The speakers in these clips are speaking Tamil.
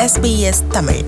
SBS தமிழ்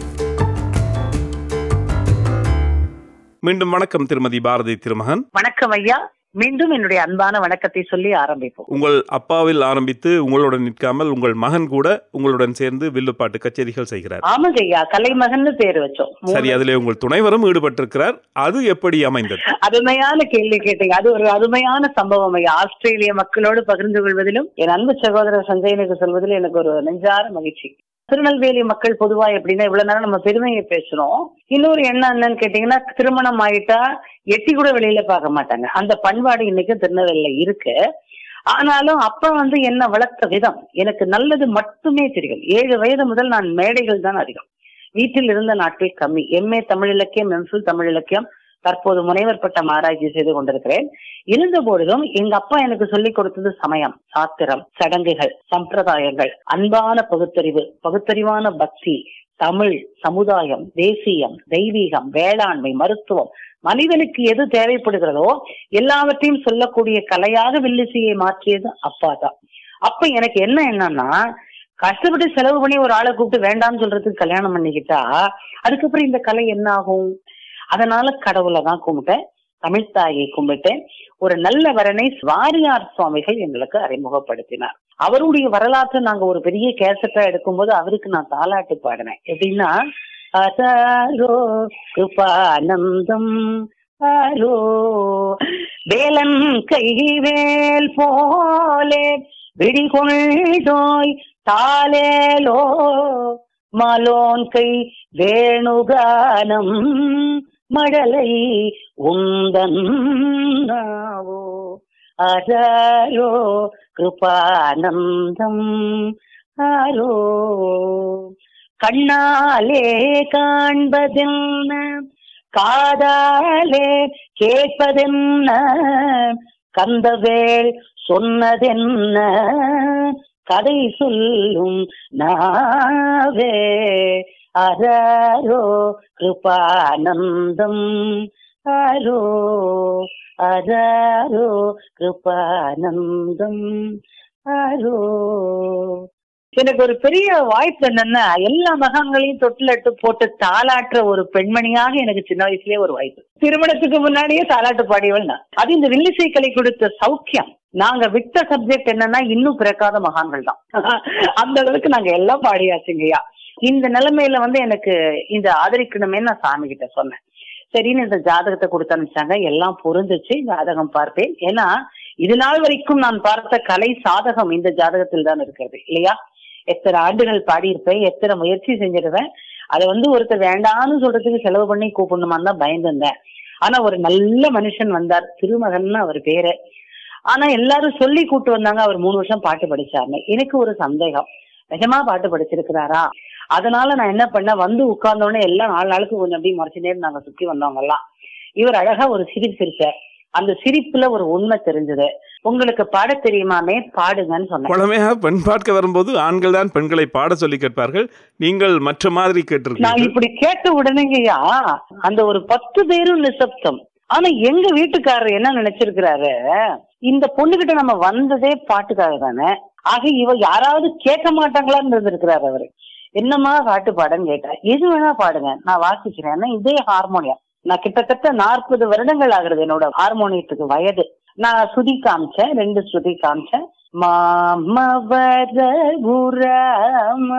மீண்டும் வணக்கம் திருமதி பாரதி திருமகன் வணக்கம் ஐயா மீண்டும் என்னுடைய அன்பான வணக்கத்தை சொல்லி ஆரம்பிப்போம் உங்கள் அப்பாவில் ஆரம்பித்து உங்களுடன் நிற்காமல் உங்கள் மகன் கூட உங்களுடன் சேர்ந்து வில்லுப்பாட்டு கச்சேரிகள் செய்கிறார் ஆமாங்க ஐயா கலைமகன்னு பேர் வச்சோம் சரி அதிலே உங்கள் துணைவரும் ஈடுபட்டிருக்கிறார் அது எப்படி அமைந்தது அருமையான கேள்வி கேட்டீங்க அது ஒரு அருமையான சம்பவம் ஐயா ஆஸ்திரேலிய மக்களோடு பகிர்ந்து கொள்வதிலும் என் அன்பு சகோதரர் சஞ்சயனுக்கு சொல்வதில் எனக்கு ஒரு நெஞ்சார மகிழ்ச்சி திருநெல்வேலி மக்கள் பொதுவா எப்படின்னா இவ்வளவு நேரம் நம்ம பெருமையை பேசுறோம் இன்னொரு என்ன என்னன்னு கேட்டீங்கன்னா திருமணம் ஆயிட்டா எட்டி கூட வெளியில பார்க்க மாட்டாங்க அந்த பண்பாடு இன்னைக்கு திருநெல்வேலியில இருக்கு ஆனாலும் அப்ப வந்து என்ன வளர்த்த விதம் எனக்கு நல்லது மட்டுமே தெரியும் ஏழு வயது முதல் நான் மேடைகள் தான் அதிகம் வீட்டில் இருந்த நாட்கள் கம்மி எம்ஏ தமிழ் இலக்கியம் எம்ஃபில் தமிழ் இலக்கியம் தற்போது முனைவர் பட்டம் ஆராய்ச்சி செய்து கொண்டிருக்கிறேன் இருந்த போதிலும் எங்க அப்பா எனக்கு சொல்லிக் கொடுத்தது சமயம் சாத்திரம் சடங்குகள் சம்பிரதாயங்கள் அன்பான பகுத்தறிவு பகுத்தறிவான பக்தி தமிழ் சமுதாயம் தேசியம் தெய்வீகம் வேளாண்மை மருத்துவம் மனிதனுக்கு எது தேவைப்படுகிறதோ எல்லாவற்றையும் சொல்லக்கூடிய கலையாக வில்லிசையை மாற்றியது அப்பா தான் அப்ப எனக்கு என்ன என்னன்னா கஷ்டப்பட்டு செலவு பண்ணி ஒரு ஆளை கூப்பிட்டு வேண்டாம்னு சொல்றதுக்கு கல்யாணம் பண்ணிக்கிட்டா அதுக்கப்புறம் இந்த கலை என்ன ஆகும் அதனால கடவுளை தான் கும்பிட்டேன் தமிழ்த்தாயை கும்பிட்டேன் ஒரு நல்ல வரனை வாரியார் சுவாமிகள் எங்களுக்கு அறிமுகப்படுத்தினார் அவருடைய வரலாற்றை நாங்க ஒரு பெரிய கேசட்டா எடுக்கும்போது அவருக்கு நான் தாலாட்டு பாடினேன் எப்படின்னா அதாரோ கிருபானந்தம் ஆரோ வேலன் கைவேல் போலே விடிகொண்டோய் தாலேலோ மலோன் கை வேணுகானம் மடலை உந்தன் நாவோ அராரோ கிருபானந்தம் ஆரோ கண்ணாலே காண்பதென்ன காதாலே கேட்பதென்ன கந்தவேள் சொன்னதென்ன கதை சொல்லும் நாவே அராரோ கிருபானந்தம் ஆரோ அராரோ கிருபானந்தம் ஆரோ எனக்கு ஒரு பெரிய வாய்ப்பு என்னன்னா எல்லா மகான்களையும் தொட்டிலட்டு போட்டு தாளாட்டுற ஒரு பெண்மணியாக எனக்கு சின்ன வயசுலயே ஒரு வாய்ப்பு திருமணத்துக்கு முன்னாடியே தாளாட்டு பாடியவள் நான் அது இந்த வில்லிசை கலை கொடுத்த சௌக்கியம் நாங்க விட்ட சப்ஜெக்ட் என்னன்னா இன்னும் பிறக்காத மகான்கள் தான் அந்த அளவுக்கு நாங்க எல்லாம் பாடியாச்சுங்கய்யா இந்த நிலைமையில வந்து எனக்கு இந்த ஆதரிக்கணுமே நான் சாமி கிட்ட சொன்னேன் சரின்னு இந்த ஜாதகத்தை கொடுத்து அனுப்பிச்சாங்க எல்லாம் பொருந்துச்சு ஜாதகம் பார்த்தேன் ஏன்னா இது நாள் வரைக்கும் நான் பார்த்த கலை சாதகம் இந்த ஜாதகத்தில் தான் இருக்கிறது இல்லையா எத்தனை ஆண்டுகள் பாடியிருப்பேன் எத்தனை முயற்சி செஞ்சிருவேன் அதை வந்து ஒருத்தர் வேண்டாம்னு சொல்றதுக்கு செலவு பண்ணி கூப்பிடணுமான்னு தான் பயந்துருந்தேன் ஆனா ஒரு நல்ல மனுஷன் வந்தார் திருமகன் அவர் பேரு ஆனா எல்லாரும் சொல்லி கூட்டு வந்தாங்க அவர் மூணு வருஷம் பாட்டு படிச்சாருன்னு எனக்கு ஒரு சந்தேகம் நிஜமா பாட்டு படிச்சிருக்கிறாரா அதனால நான் என்ன பண்ணேன் வந்து உட்கார்ந்தோடனே எல்லாம் நாலு நாளுக்கு கொஞ்சம் அப்படியே மறைச்சு நேரம் நாங்க சுத்தி வந்தவங்க எல்லாம் இவர் அழகா ஒரு சிரிப்பு சிரிச்சார் அந்த சிரிப்புல ஒரு உண்மை தெரிஞ்சது உங்களுக்கு பாட தெரியுமாமே பாடுங்கன்னு சொன்னேன் பழமையாக பெண் பார்க்க வரும்போது ஆண்கள் தான் பெண்களை பாட சொல்லி கேட்பார்கள் நீங்கள் மற்ற மாதிரி நான் கேட்டிருக்கீர்கள் இப்படி கேட்ட உடனேங்கய்யா அந்த ஒரு பத்து பேரும் நிசப்தம் ஆனா எங்க வீட்டுக்காரர் என்ன நினைச்சிருக்கிறாரு இந்த பொண்ணுகிட்ட நம்ம வந்ததே பாட்டுக்காக தானே ஆக இவ யாராவது கேட்க மாட்டாங்களான்னு இருந்திருக்கிறாரு அவரு என்னம்மா பாட்டு பாடன்னு கேட்டா எது வேணா பாடுங்க நான் வாசிக்கிறேன் ஏன்னா இதே ஹார்மோனியம் நான் கிட்டத்தட்ட நாற்பது வருடங்கள் ஆகுறது என்னோட ஹார்மோனியத்துக்கு வயது நான் சுதி காமிச்சேன் ரெண்டு ஸ்ருதி காமிச்சேன் மாமவர குராம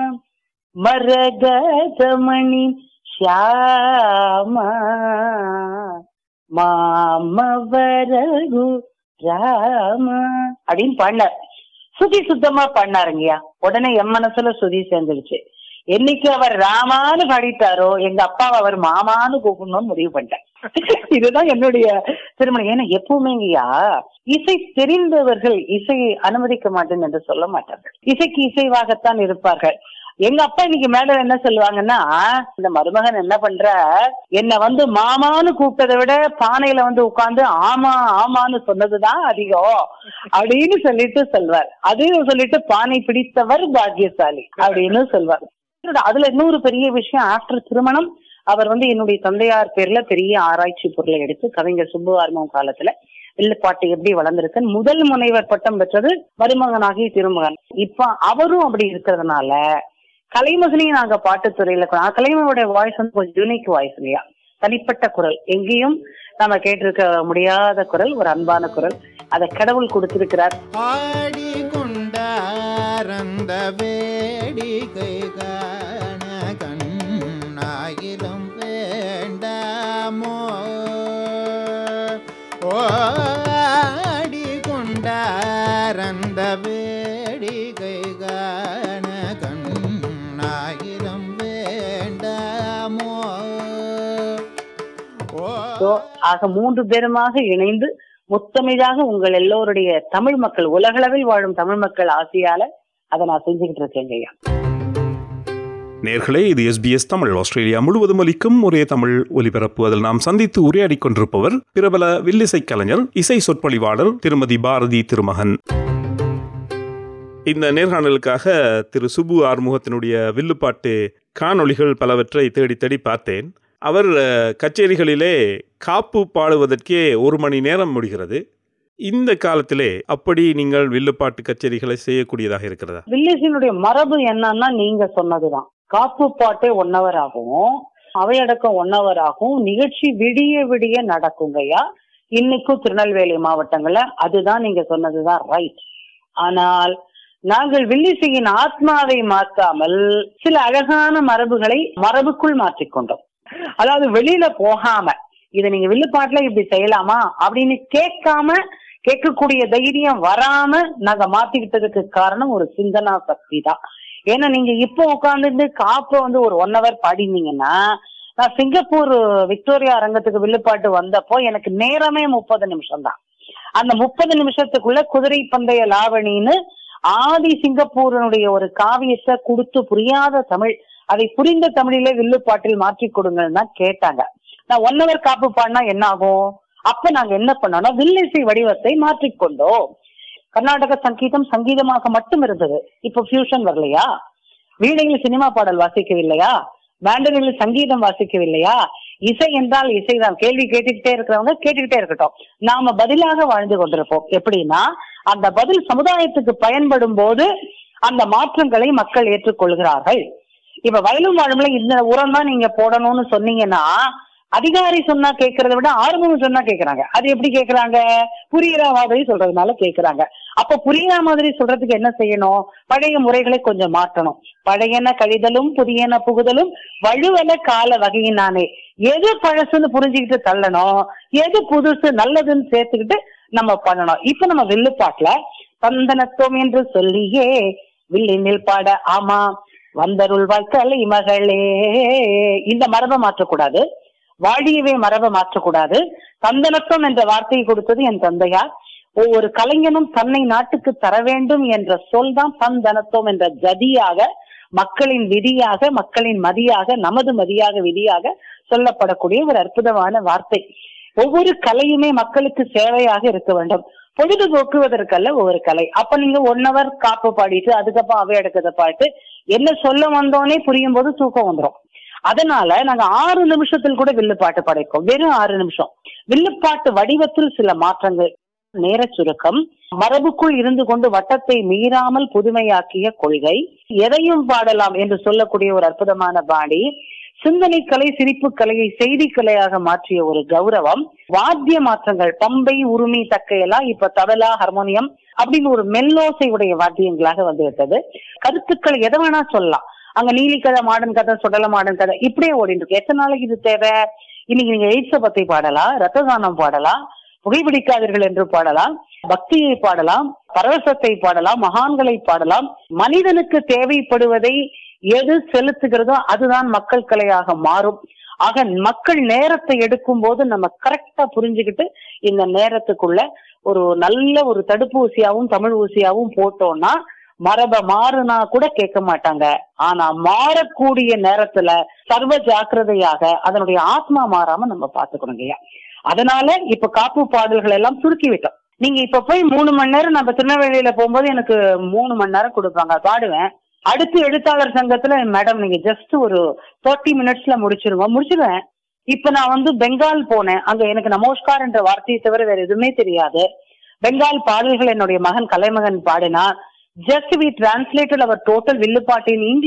மரகதமணி ஷியாம மாமவரகு ராம அப்படின்னு பாடினார் சுதி சுத்தமா பாடினாருங்கய்யா உடனே என் மனசுல சுதி சேர்ந்துடுச்சு என்னைக்கு அவர் ராமான்னு பாடிட்டாரோ எங்க அப்பாவை அவர் மாமான்னு கூப்பிடணும்னு முடிவு பண்ணிட்டேன் இதுதான் என்னுடைய திருமணம் ஏன்னா எப்பவுமேங்கய்யா இசை தெரிந்தவர்கள் இசையை அனுமதிக்க மாட்டேன் என்று சொல்ல மாட்டார்கள் இசைக்கு இசைவாகத்தான் இருப்பார்கள் எங்க அப்பா இன்னைக்கு மேல என்ன சொல்லுவாங்கன்னா இந்த மருமகன் என்ன பண்ற என்ன வந்து மாமான்னு கூப்பிட்டதை விட பானையில வந்து உட்கார்ந்து ஆமா ஆமான்னு சொன்னதுதான் அதிகம் அப்படின்னு சொல்லிட்டு சொல்வார் அதையும் சொல்லிட்டு பானை பிடித்தவர் பாக்கியசாலி அப்படின்னு சொல்வார் அதுல இன்னொரு பெரிய விஷயம் ஆஃப்டர் திருமணம் அவர் வந்து என்னுடைய தந்தையார் பேர்ல பெரிய ஆராய்ச்சி பொருளை எடுத்து கவிஞர் சுப்புவார்மம் காலத்துல வில்லுப்பாட்டு எப்படி வளர்ந்திருக்குன்னு முதல் முனைவர் பட்டம் பெற்றது மருமகனாகி திருமகன் இப்ப அவரும் அப்படி இருக்கிறதுனால கலைமகனையும் நாங்க பாட்டுத்துறையில கொ- கலைமகனுடைய வாய்ஸ் வந்து கொஞ்சம் யூனிக் வாய்ஸ் இல்லையா தனிப்பட்ட குரல் எங்கேயும் நம்ம கேட்டிருக்க முடியாத குரல் ஒரு அன்பான குரல் அதை கடவுள் கொடுத்திருக்கிறார் ஆடி கொண்டாரந்த வேடிக்கை காண கண்ணாயிரம் வேண்டாமோ ஓடி கொண்டாரந்த வேடிக்கை காண கண்ணாயிரம் வேண்டாமோ ஓ So, ஆக மூன்று பேருமாக இணைந்து முத்தமிழாக உங்கள் எல்லோருடைய தமிழ் மக்கள் உலகளவில் வாழும் தமிழ் மக்கள் ஆசையால அதை நான் செஞ்சுக்கிட்டு இருக்கேங்க ஐயா நேர்களே இது எஸ்பிஎஸ் தமிழ் ஆஸ்திரேலியா முழுவதும் ஒலிக்கும் ஒரே தமிழ் ஒலிபரப்பு அதில் நாம் சந்தித்து உரையாடிக் கொண்டிருப்பவர் பிரபல வில்லிசை கலைஞர் இசை சொற்பொழிவாளர் திருமதி பாரதி திருமகன் இந்த நேர்காணலுக்காக திரு சுப்பு ஆறுமுகத்தினுடைய வில்லுப்பாட்டு காணொளிகள் பலவற்றை தேடி தேடி பார்த்தேன் அவர் அஹ், கச்சேரிகளிலே காப்பு பாடுவதற்கே ஒரு மணி நேரம் முடிகிறது இந்த காலத்திலே அப்படி நீங்கள் வில்லுப்பாட்டு கச்சேரிகளை செய்யக்கூடியதாக இருக்கிறதா வில்லேஜினுடைய மரபு என்னன்னா நீங்க சொன்னதுதான் காப்பு பாட்டே ஒன் ஹவர் ஆகும் அவையடக்கம் ஒன் ஹவர் ஆகும் நிகழ்ச்சி விடிய விடிய நடக்குங்கய்யா இன்னைக்கும் திருநெல்வேலி மாவட்டங்கள்ல அதுதான் நீங்க சொன்னதுதான் ரைட் ஆனால் நாங்கள் வில்லிசையின் ஆத்மாவை மாற்றாமல் சில அழகான மரபுகளை மரபுக்குள் மாற்றிக்கொண்டோம் அதாவது வெளியில போகாம இதை நீங்க வில்லுப்பாட்டுல இப்படி செய்யலாமா அப்படின்னு கேட்காம கேட்கக்கூடிய தைரியம் வராம நாங்க மாத்திக்கிட்டதுக்கு காரணம் ஒரு சிந்தனா சக்தி தான் ஏன்னா நீங்க இப்போ உட்கார்ந்துட்டு காப்ப வந்து ஒரு ஒன் ஹவர் பாடினீங்கன்னா நான் சிங்கப்பூர் விக்டோரியா அரங்கத்துக்கு வில்லுப்பாட்டு வந்தப்போ எனக்கு நேரமே முப்பது நிமிஷம் தான் அந்த முப்பது நிமிஷத்துக்குள்ள குதிரை பந்தய லாவணின்னு ஆதி சிங்கப்பூரனுடைய ஒரு காவியத்தை கொடுத்து புரியாத தமிழ் அதை புரிந்த தமிழிலே வில்லுப்பாட்டில் மாற்றி கொடுங்கன்னு தான் கேட்டாங்க நான் ஒன் ஹவர் காப்பு பாடினா என்ன ஆகும் அப்ப நாங்க என்ன பண்ணோம்னா வில்லிசை வடிவத்தை மாற்றிக்கொண்டோம் கர்நாடக சங்கீதம் சங்கீதமாக மட்டும் இருந்தது இப்ப ஃபியூஷன் வரலையா வீணையில் சினிமா பாடல் வாசிக்கவில்லையா பேண்டனில் சங்கீதம் வாசிக்கவில்லையா இசை என்றால் இசைதான் கேள்வி கேட்டுக்கிட்டே இருக்கிறவங்க கேட்டுக்கிட்டே இருக்கட்டும் நாம பதிலாக வாழ்ந்து கொண்டிருப்போம் எப்படின்னா அந்த பதில் சமுதாயத்துக்கு பயன்படும் போது அந்த மாற்றங்களை மக்கள் ஏற்றுக்கொள்கிறார்கள் இப்ப வயலும் வாழும்ல இந்த உரம் தான் நீங்க போடணும்னு சொன்னீங்கன்னா அதிகாரி சொன்னா கேட்கறத விட ஆர்வம் சொன்னா கேக்குறாங்க அது எப்படி கேக்குறாங்க புரியுற மாதிரி சொல்றதுனால கேக்குறாங்க அப்ப புரியுற மாதிரி சொல்றதுக்கு என்ன செய்யணும் பழைய முறைகளை கொஞ்சம் மாற்றணும் பழையன கழிதலும் புதியன புகுதலும் வலுவன கால வகையினானே எது பழசுன்னு புரிஞ்சுக்கிட்டு தள்ளணும் எது புதுசு நல்லதுன்னு சேர்த்துக்கிட்டு நம்ம பண்ணணும் இப்ப நம்ம வில்லுப்பாட்டுல சந்தனத்துவம் என்று சொல்லியே வில்லினில் பாட ஆமா வந்தருள்வாய் கலை மகளே இந்த மரபை மாற்றக்கூடாது வாழியவே மரபை மாற்றக்கூடாது சந்தனத்துவம் என்ற வார்த்தையை கொடுத்தது என் தந்தையார் ஒவ்வொரு கலைஞனும் தன்னை நாட்டுக்கு தர வேண்டும் என்ற சொல் தான் சந்தனத்துவம் என்ற ஜதியாக மக்களின் விதியாக மக்களின் மதியாக நமது மதியாக விதியாக சொல்லப்படக்கூடிய ஒரு அற்புதமான வார்த்தை ஒவ்வொரு கலையுமே மக்களுக்கு சேவையாக இருக்க வேண்டும் பொழுதுபோக்குவதற்கல்ல ஒவ்வொரு கலை அப்ப நீங்க ஒன் ஹவர் காப்பு பாடிட்டு அதுக்கப்புறம் அவை எடுக்கிறத பாட்டு என்ன சொல்ல வந்தோனே புரியும் போது தூக்கம் வந்துரும் அதனால நாங்க ஆறு நிமிஷத்தில் கூட வில்லுப்பாட்டு படைப்போம் வெறும் ஆறு நிமிஷம் வில்லுப்பாட்டு வடிவத்தில் சில மாற்றங்கள் நேர சுருக்கம் மரபுக்குள் இருந்து கொண்டு வட்டத்தை மீறாமல் புதுமையாக்கிய கொள்கை எதையும் பாடலாம் என்று சொல்லக்கூடிய ஒரு அற்புதமான பாடி சிந்தனை கலை சிரிப்பு கலையை செய்தி கலையாக மாற்றிய ஒரு கௌரவம் வாத்திய மாற்றங்கள் பம்பை உருமி தக்கையெல்லாம் இப்ப தபலா ஹார்மோனியம் அப்படின்னு ஒரு மெல்லோசை உடைய வாத்தியங்களாக வந்து விட்டது கருத்துக்கள் எதை வேணா சொல்லலாம் அங்க நீலி கதை மாடன் கதை சுடல மாடன் கதை இப்படியே ஓடிட்டு இருக்கு எத்தனை நாளைக்கு இது தேவை இன்னைக்கு நீங்க எய்ட்ஸ பத்தி பாடலாம் ரத்த தானம் பாடலாம் புகைப்பிடிக்காதீர்கள் என்று பாடலாம் பக்தியை பாடலாம் பரவசத்தை பாடலாம் மகான்களை பாடலாம் மனிதனுக்கு தேவைப்படுவதை எது செலுத்துகிறதோ அதுதான் மக்கள் கலையாக மாறும் ஆக மக்கள் நேரத்தை எடுக்கும் போது நம்ம கரெக்டா புரிஞ்சுக்கிட்டு இந்த நேரத்துக்குள்ள ஒரு நல்ல ஒரு தடுப்பு ஊசியாவும் தமிழ் ஊசியாவும் போட்டோம்னா மரப மாறுனா கூட கேட்க மாட்டாங்க ஆனா மாறக்கூடிய நேரத்துல சர்வ ஜாக்கிரதையாக அதனுடைய ஆத்மா மாறாம நம்ம பாத்துக்கணுங்கய்யா அதனால இப்ப காப்பு பாடல்கள் எல்லாம் சுருக்கி விட்டோம் நீங்க இப்ப போய் மூணு மணி நேரம் நம்ம திருநெல்வேலியில போகும்போது எனக்கு மூணு மணி நேரம் கொடுப்பாங்க பாடுவேன் அடுத்து எழுத்தாளர் சங்கத்துல மேடம் நீங்க ஜஸ்ட் ஒரு தேர்ட்டி மினிட்ஸ்ல முடிச்சிருங்க முடிச்சிருவேன் இப்ப நான் வந்து பெங்கால் போனேன் அங்க எனக்கு நமஸ்கார் என்ற வார்த்தையை தவிர வேற எதுவுமே தெரியாது பெங்கால் பாடல்கள் என்னுடைய மகன் கலைமகன் பாடினா ஜஸ்ட் வி டிரான்ஸ்லேட்டட் அவர் டோட்டல் வில்லுப்பாட்டு இன் இங்கிலீஷ்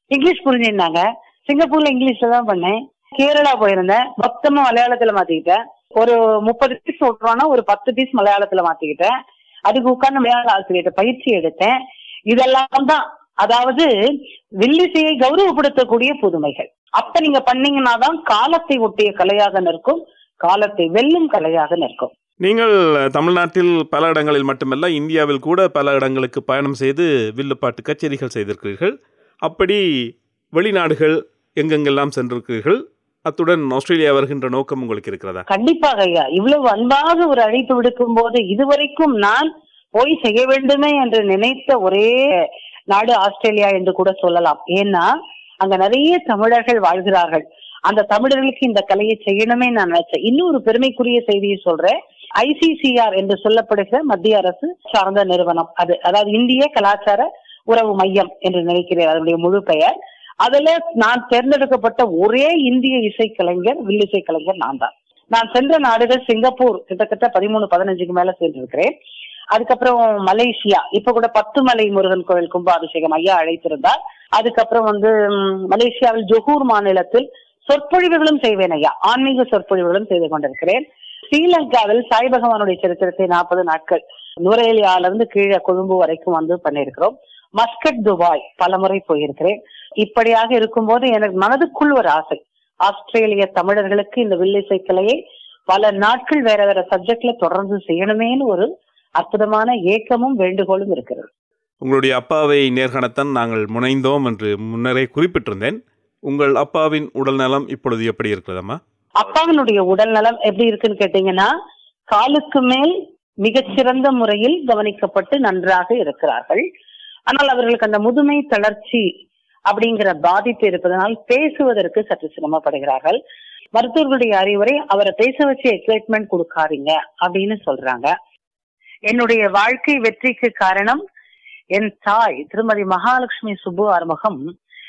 இங்கிலீஷ் புரிஞ்சுனாங்க சிங்கப்பூர்ல இங்கிலீஷ்ல தான் பண்ணேன் கேரளா போயிருந்தேன் மொத்தமா மலையாளத்துல மாத்திக்கிட்டேன் ஒரு முப்பது பீஸ் விட்டுறோம்னா ஒரு பத்து பீஸ் மலையாளத்துல மாத்திக்கிட்டேன் அதுக்கு உட்கார்ந்து மலையாள ஆசிரியர்கிட்ட பயிற்சி எடுத்தேன் இதெல்லாம் தான் அதாவது வில்லிசையை கௌரவப்படுத்தக்கூடிய புதுமைகள் அப்ப நீங்க பண்ணீங்கன்னா தான் காலத்தை ஒட்டிய கலையாக நிற்கும் காலத்தை வெல்லும் கலையாக நிற்கும் நீங்கள் தமிழ்நாட்டில் பல இடங்களில் மட்டுமல்ல இந்தியாவில் கூட பல இடங்களுக்கு பயணம் செய்து வில்லுப்பாட்டு கச்சேரிகள் செய்திருக்கிறீர்கள் அப்படி வெளிநாடுகள் எங்கெங்கெல்லாம் சென்றிருக்கிறீர்கள் அத்துடன் ஆஸ்திரேலியா வருகின்ற நோக்கம் உங்களுக்கு இருக்கிறதா கண்டிப்பாக ஐயா இவ்வளவு அன்பாக ஒரு அழைப்பு விடுக்கும் போது இதுவரைக்கும் நான் போய் செய்ய வேண்டுமே என்று நினைத்த ஒரே நாடு ஆஸ்திரேலியா என்று கூட சொல்லலாம் ஏன்னா அங்க நிறைய தமிழர்கள் வாழ்கிறார்கள் அந்த தமிழர்களுக்கு இந்த கலையை செய்யணுமே நான் நினைச்சேன் இன்னொரு பெருமைக்குரிய செய்தியை சொல்றேன் ஐசிசிஆர் என்று சொல்லப்படுகிற மத்திய அரசு சார்ந்த நிறுவனம் அது அதாவது இந்திய கலாச்சார உறவு மையம் என்று நினைக்கிறேன் அதனுடைய முழு பெயர் அதுல நான் தேர்ந்தெடுக்கப்பட்ட ஒரே இந்திய இசைக்கலைஞர் வில்லிசை கலைஞர் நான் தான் நான் சென்ற நாடுகள் சிங்கப்பூர் கிட்டத்தட்ட பதிமூணு பதினஞ்சுக்கு மேல சென்றிருக்கிறேன் அதுக்கப்புறம் மலேசியா இப்ப கூட பத்து மலை முருகன் கோவில் கும்பாபிஷேகம் ஐயா அழைத்திருந்தார் அதுக்கப்புறம் வந்து ம், மலேசியாவில் ஜொகூர் மாநிலத்தில் சொற்பொழிவுகளும் செய்வேன் ஐயா ஆன்மீக சொற்பொழிவுகளும் செய்து கொண்டிருக்கிறேன் ஸ்ரீலங்காவில் சாய் பகவானுடைய சரித்திரத்தை நாற்பது நாட்கள் நுரேலியால இருந்து கீழே கொழும்பு வரைக்கும் வந்து பண்ணியிருக்கிறோம் மஸ்கட் துபாய் பலமுறை போயிருக்கிறேன் இப்படியாக இருக்கும்போது எனக்கு மனதுக்குள் ஒரு ஆசை ஆஸ்திரேலிய தமிழர்களுக்கு இந்த வில்லிசை கலையை பல நாட்கள் வேற வேற சப்ஜெக்ட்ல தொடர்ந்து செய்யணுமேன்னு ஒரு அற்புதமான ஏக்கமும் வேண்டுகோளும் இருக்கிறது உங்களுடைய அப்பாவை நேர்காணத்தான் நாங்கள் முனைந்தோம் என்று முன்னரே குறிப்பிட்டிருந்தேன் உங்கள் அப்பாவின் உடல்நலம் இப்பொழுது எப்படி இருக்கிறதம்மா அப்பாவினுடைய உடல் நலம் எப்படி இருக்குன்னு கேட்டீங்கன்னா காலுக்கு மேல் மிகச்சிறந்த முறையில் கவனிக்கப்பட்டு நன்றாக இருக்கிறார்கள் ஆனால் அவர்களுக்கு அந்த முதுமை தளர்ச்சி அப்படிங்கிற பாதிப்பு இருப்பதனால் பேசுவதற்கு சற்று சிரமப்படுகிறார்கள் மருத்துவர்களுடைய அறிவுரை அவரை பேச வச்சு எக்ஸைட்மெண்ட் கொடுக்காதீங்க அப்படின்னு சொல்றாங்க என்னுடைய வாழ்க்கை வெற்றிக்கு காரணம் என் தாய் திருமதி மகாலட்சுமி சுப்பு ஆறுமுகம்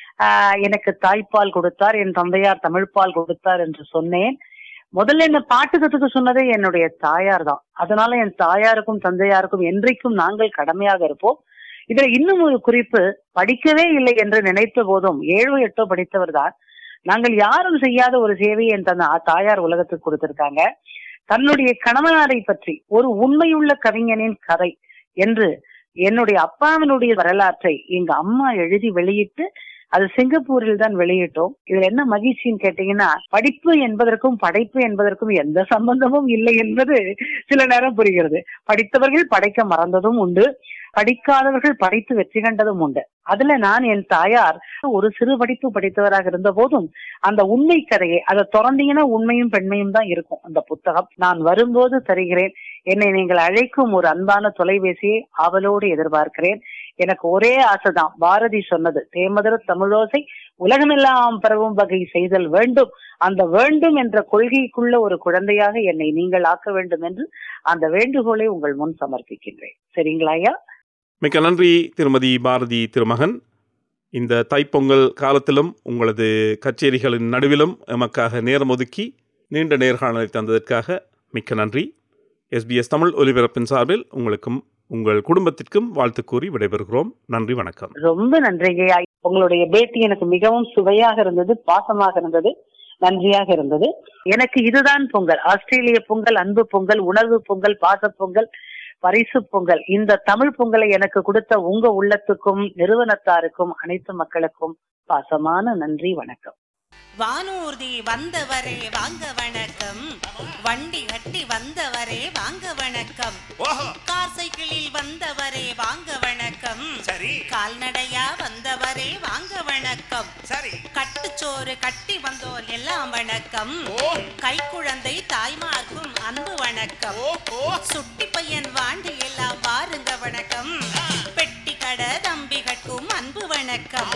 ஆஹ் எனக்கு தாய்ப்பால் கொடுத்தார் என் தந்தையார் தமிழ்ப்பால் கொடுத்தார் என்று சொன்னேன் முதல்ல என்ன பாட்டு கத்துக்க சொன்னதே என்னுடைய தாயார் தான் அதனால என் தாயாருக்கும் தந்தையாருக்கும் என்றைக்கும் நாங்கள் கடமையாக இருப்போம் இதுல இன்னும் ஒரு குறிப்பு படிக்கவே இல்லை என்று நினைத்த போதும் ஏழோ எட்டோ படித்தவர் தான் நாங்கள் யாரும் செய்யாத ஒரு சேவையை என் தன் தாயார் உலகத்துக்கு கொடுத்திருக்காங்க தன்னுடைய கணவனாரை பற்றி ஒரு உண்மையுள்ள கவிஞனின் கதை என்று என்னுடைய அப்பாவினுடைய வரலாற்றை எங்க அம்மா எழுதி வெளியிட்டு அது சிங்கப்பூரில் தான் வெளியிட்டோம் இதுல என்ன மகிழ்ச்சின்னு கேட்டீங்கன்னா படிப்பு என்பதற்கும் படைப்பு என்பதற்கும் எந்த சம்பந்தமும் இல்லை என்பது சில நேரம் புரிகிறது படித்தவர்கள் படைக்க மறந்ததும் உண்டு படிக்காதவர்கள் படித்து வெற்றி கண்டதும் உண்டு அதுல நான் என் தாயார் ஒரு சிறு படிப்பு படித்தவராக இருந்த போதும் அந்த உண்மை கதையை அதை திறந்தீங்கன்னா உண்மையும் பெண்மையும் தான் இருக்கும் அந்த புத்தகம் நான் வரும்போது தருகிறேன் என்னை நீங்கள் அழைக்கும் ஒரு அன்பான தொலைபேசியை ஆவலோடு எதிர்பார்க்கிறேன் எனக்கு ஒரே ஆசைதான் பாரதி சொன்னது தேமதர தமிழோசை உலகமெல்லாம் பரவும் வகை செய்தல் வேண்டும் அந்த வேண்டும் என்ற கொள்கைக்குள்ள ஒரு குழந்தையாக என்னை நீங்கள் ஆக்க வேண்டும் என்று அந்த வேண்டுகோளை உங்கள் முன் சமர்ப்பிக்கின்றேன் சரிங்களா ஐயா மிக்க நன்றி திருமதி பாரதி திருமகன் இந்த தைப்பொங்கல் காலத்திலும் உங்களது கச்சேரிகளின் நடுவிலும் எமக்காக நேரம் ஒதுக்கி நீண்ட நேர்காணலை தந்ததற்காக மிக்க நன்றி எஸ்பிஎஸ் தமிழ் ஒலிபரப்பின் சார்பில் உங்களுக்கும் உங்கள் குடும்பத்திற்கும் வாழ்த்து கூறி விடைபெறுகிறோம் நன்றி வணக்கம் ரொம்ப நன்றிங்க ஐயா உங்களுடைய பேட்டி எனக்கு மிகவும் சுவையாக இருந்தது பாசமாக இருந்தது நன்றியாக இருந்தது எனக்கு இதுதான் பொங்கல் ஆஸ்திரேலிய பொங்கல் அன்பு பொங்கல் உணர்வு பொங்கல் பாச பொங்கல் பரிசு பொங்கல் இந்த தமிழ் பொங்கலை எனக்கு கொடுத்த உங்க உள்ளத்துக்கும் நிறுவனத்தாருக்கும் அனைத்து மக்களுக்கும் பாசமான நன்றி வணக்கம் வானூர்தி வந்தவரே வாங்க வணக்கம் வண்டி கட்டி வந்தவரே வாங்க வணக்கம் கார் சைக்கிளில் வந்தவரே வாங்க வணக்கம் சரி கால்நடையா வந்தவரே வாங்க வணக்கம் சரி கட்டுச்சோறு கட்டி வந்தோர் எல்லாம் வணக்கம் கைக்குழந்தை தாய்மார்க்கும் அன்பு வணக்கம் சுட்டி பையன் வாண்டி எல்லாம் வாருங்க வணக்கம் பெட்டி கடை தம்பிகட்கும் அன்பு வணக்கம்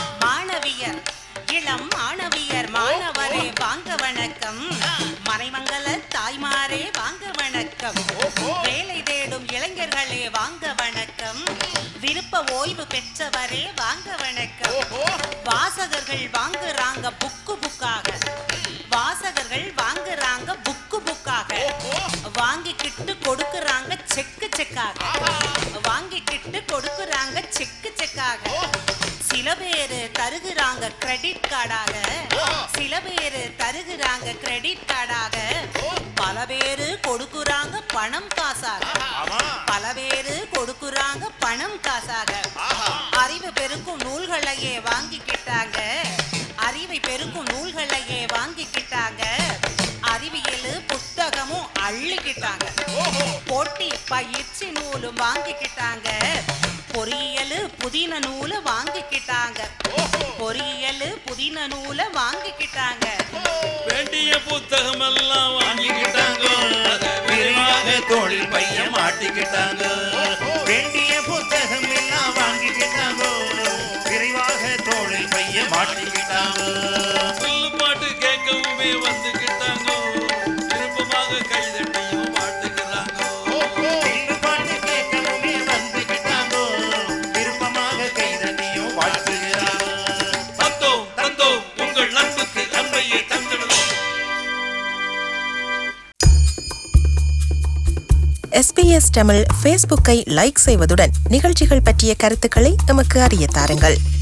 மாணவியர் இளம் மாணவியர் மாணவரே வாங்க வணக்கம் மறைமங்கல தாய்மாரே வாங்க வணக்கம் வேலை தேடும் இளைஞர்களே வாங்க வணக்கம் விருப்ப ஓய்வு பெற்றவரே வாங்க வணக்கம் வாசகர்கள் வாங்குறாங்க புக்கு புக்காக வாசகர்கள் வாங்குறாங்க புக்கு புக்காக வாங்கிக்கிட்டு கொடுக்கறாங்க செக்கு செக்காக வாங்கிக்கிட்டு கொடுக்கறாங்க செக்கு செக்காக சில பேரு தரு தருகிறாங்க கிரெடிட் கார்டாக சில பேரு தருகிறாங்க கிரெடிட் கார்டாக பல பேரு கொடுக்குறாங்க பணம் காசாக பல பேரு கொடுக்குறாங்க பணம் காசாக அறிவு பெருக்கும் நூல்களையே வாங்கிக்கிட்டாங்க அறிவை பெருக்கும் நூல்களையே வாங்கிக்கிட்டாங்க அறிவியல் புத்தகமும் அள்ளிக்கிட்டாங்க போட்டி பயிற்சி நூலும் வாங்கிக்கிட்டாங்க பொறியியல் புதின நூலை வாங்கிக்கிட்டாங்க பொறியியல் புதின நூலை வாங்கிக்கிட்டாங்க வேண்டிய புத்தகம் எல்லாம் வாங்கிக்கிட்டாங்க விரைவாக தோளில் பைய மாட்டிக்கிட்டாங்க வேண்டிய புத்தகம் எல்லாம் வாங்கிக்கிட்டாங்க விரைவாக தோளில் பைய மாட்டிக்கிட்டாங்க புல்லு பாட்டு கேட்கவுமே வந்துக்கிட்டாங்க விருப்பமாக கைதட்டியும் மாட்டுக்கிறாங்க புல்லு பாட்டு கேட்கவுமே வந்துக்கிட்டாங்க விருப்பமாக கைதட்டியும் வாழ்த்துகிறாங்க தந்தோம் தந்தோம் உங்கள் அன்புக்கு அன்பையே தந்துவிடுவோம் எஸ்பிஎஸ் தமிழ் ஃபேஸ்புக்கை லைக் செய்வதுடன் நிகழ்ச்சிகள் பற்றிய கருத்துக்களை எமக்கு அறிய தாருங்கள்